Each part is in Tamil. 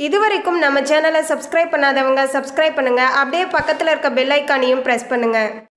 இதுவரைக்கும் நம்ம சேனலை சப்ஸ்கிரைப் பண்ணாதவங்க சப்ஸ்கிரைப் பண்ணுங்க அப்படியே பக்கத்தில் இருக்க பெல் ஐக்கானையும் ப்ரெஸ் பண்ணுங்க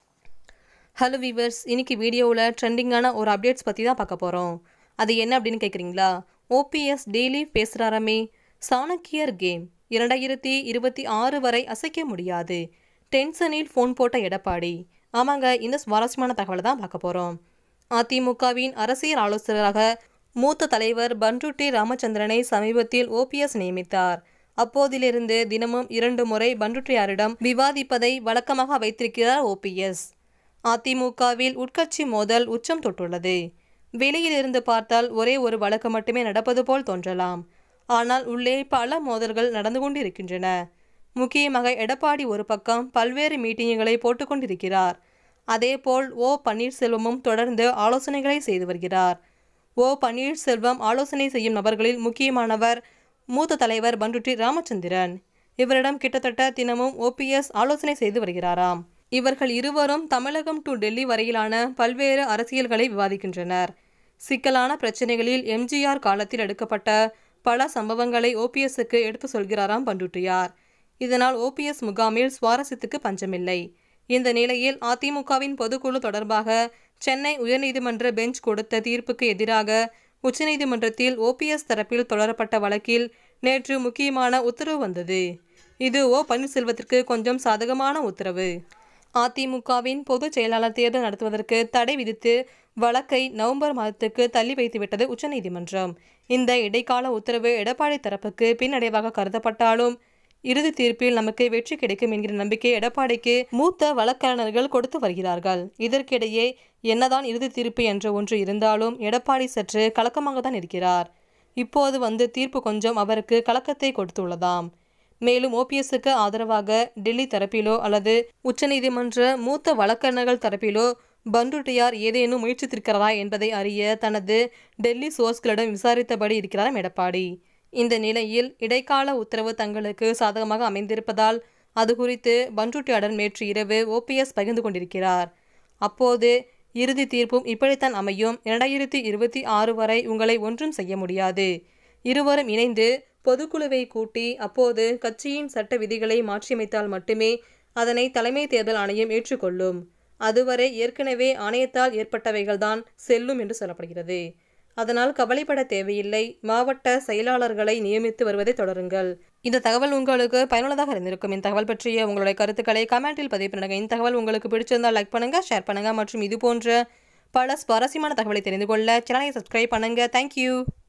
ஹலோ வீவர்ஸ் இன்னைக்கு வீடியோவில் ட்ரெண்டிங்கான ஒரு அப்டேட்ஸ் பற்றி தான் பார்க்க போகிறோம் அது என்ன அப்படின்னு கேட்குறீங்களா ஓபிஎஸ் டெய்லி பேசுகிறாராமே சாணக்கியர் கேம் இரண்டாயிரத்தி இருபத்தி ஆறு வரை அசைக்க முடியாது டென்ஷனில் ஃபோன் போட்ட எடப்பாடி ஆமாங்க இந்த சுவாரஸ்யமான தகவலை தான் பார்க்க போகிறோம் அதிமுகவின் அரசியல் ஆலோசகராக மூத்த தலைவர் பன்ருட்டி ராமச்சந்திரனை சமீபத்தில் ஓபிஎஸ் நியமித்தார் அப்போதிலிருந்து தினமும் இரண்டு முறை பன்ருட்டியாரிடம் விவாதிப்பதை வழக்கமாக வைத்திருக்கிறார் ஓபிஎஸ் அதிமுகவில் உட்கட்சி மோதல் உச்சம் தொட்டுள்ளது வெளியிலிருந்து பார்த்தால் ஒரே ஒரு வழக்கு மட்டுமே நடப்பது போல் தோன்றலாம் ஆனால் உள்ளே பல மோதல்கள் நடந்து கொண்டிருக்கின்றன முக்கியமாக எடப்பாடி ஒரு பக்கம் பல்வேறு மீட்டிங்குகளை போட்டுக்கொண்டிருக்கிறார் அதேபோல் ஓ பன்னீர்செல்வமும் தொடர்ந்து ஆலோசனைகளை செய்து வருகிறார் ஓ பன்னீர்செல்வம் ஆலோசனை செய்யும் நபர்களில் முக்கியமானவர் மூத்த தலைவர் பண்டுட்டி ராமச்சந்திரன் இவரிடம் கிட்டத்தட்ட தினமும் ஓபிஎஸ் ஆலோசனை செய்து வருகிறாராம் இவர்கள் இருவரும் தமிழகம் டு டெல்லி வரையிலான பல்வேறு அரசியல்களை விவாதிக்கின்றனர் சிக்கலான பிரச்சனைகளில் எம்ஜிஆர் காலத்தில் எடுக்கப்பட்ட பல சம்பவங்களை ஓபிஎஸ்க்கு எடுத்து சொல்கிறாராம் பண்டுட்டியார் இதனால் ஓபிஎஸ் முகாமில் சுவாரஸ்யத்துக்கு பஞ்சமில்லை இந்த நிலையில் அதிமுகவின் பொதுக்குழு தொடர்பாக சென்னை உயர்நீதிமன்ற பெஞ்ச் கொடுத்த தீர்ப்புக்கு எதிராக உச்சநீதிமன்றத்தில் ஓபிஎஸ் தரப்பில் தொடரப்பட்ட வழக்கில் நேற்று முக்கியமான உத்தரவு வந்தது இது ஓ பன்னீர்செல்வத்திற்கு கொஞ்சம் சாதகமான உத்தரவு அதிமுகவின் பொதுச் செயலாளர் தேர்தல் நடத்துவதற்கு தடை விதித்து வழக்கை நவம்பர் மாதத்துக்கு தள்ளி வைத்துவிட்டது உச்சநீதிமன்றம் இந்த இடைக்கால உத்தரவு எடப்பாடி தரப்புக்கு பின்னடைவாக கருதப்பட்டாலும் இறுதி தீர்ப்பில் நமக்கு வெற்றி கிடைக்கும் என்கிற நம்பிக்கை எடப்பாடிக்கு மூத்த வழக்கறிஞர்கள் கொடுத்து வருகிறார்கள் இதற்கிடையே என்னதான் இறுதி தீர்ப்பு என்ற ஒன்று இருந்தாலும் எடப்பாடி சற்று கலக்கமாக தான் இருக்கிறார் இப்போது வந்து தீர்ப்பு கொஞ்சம் அவருக்கு கலக்கத்தை கொடுத்துள்ளதாம் மேலும் ஓபிஎஸ்க்கு ஆதரவாக டெல்லி தரப்பிலோ அல்லது உச்சநீதிமன்ற மூத்த வழக்கறிஞர்கள் தரப்பிலோ பண்டுட்டியார் ஏதேனும் முயற்சித்திருக்கிறதா என்பதை அறிய தனது டெல்லி சோர்ஸ்களிடம் விசாரித்தபடி இருக்கிறார் எடப்பாடி இந்த நிலையில் இடைக்கால உத்தரவு தங்களுக்கு சாதகமாக அமைந்திருப்பதால் அது குறித்து பண்டுட்டியாருடன் நேற்று இரவு ஓபிஎஸ் பகிர்ந்து கொண்டிருக்கிறார் அப்போது இறுதி தீர்ப்பும் இப்படித்தான் அமையும் இரண்டாயிரத்தி இருபத்தி ஆறு வரை உங்களை ஒன்றும் செய்ய முடியாது இருவரும் இணைந்து பொதுக்குழுவை கூட்டி அப்போது கட்சியின் சட்ட விதிகளை மாற்றியமைத்தால் மட்டுமே அதனை தலைமை தேர்தல் ஆணையம் ஏற்றுக்கொள்ளும் அதுவரை ஏற்கனவே ஆணையத்தால் ஏற்பட்டவைகள்தான் செல்லும் என்று சொல்லப்படுகிறது அதனால் கவலைப்பட தேவையில்லை மாவட்ட செயலாளர்களை நியமித்து வருவதை தொடருங்கள் இந்த தகவல் உங்களுக்கு பயனுள்ளதாக இருந்திருக்கும் இந்த தகவல் பற்றிய உங்களுடைய கருத்துக்களை கமெண்டில் பதிவு பண்ணுங்க இந்த தகவல் உங்களுக்கு பிடிச்சிருந்தால் லைக் பண்ணுங்க ஷேர் பண்ணுங்க மற்றும் இது போன்ற பல சுவாரஸ்யமான தகவலை தெரிந்து கொள்ள சேனலை சப்ஸ்கிரைப் பண்ணுங்க தேங்க்யூ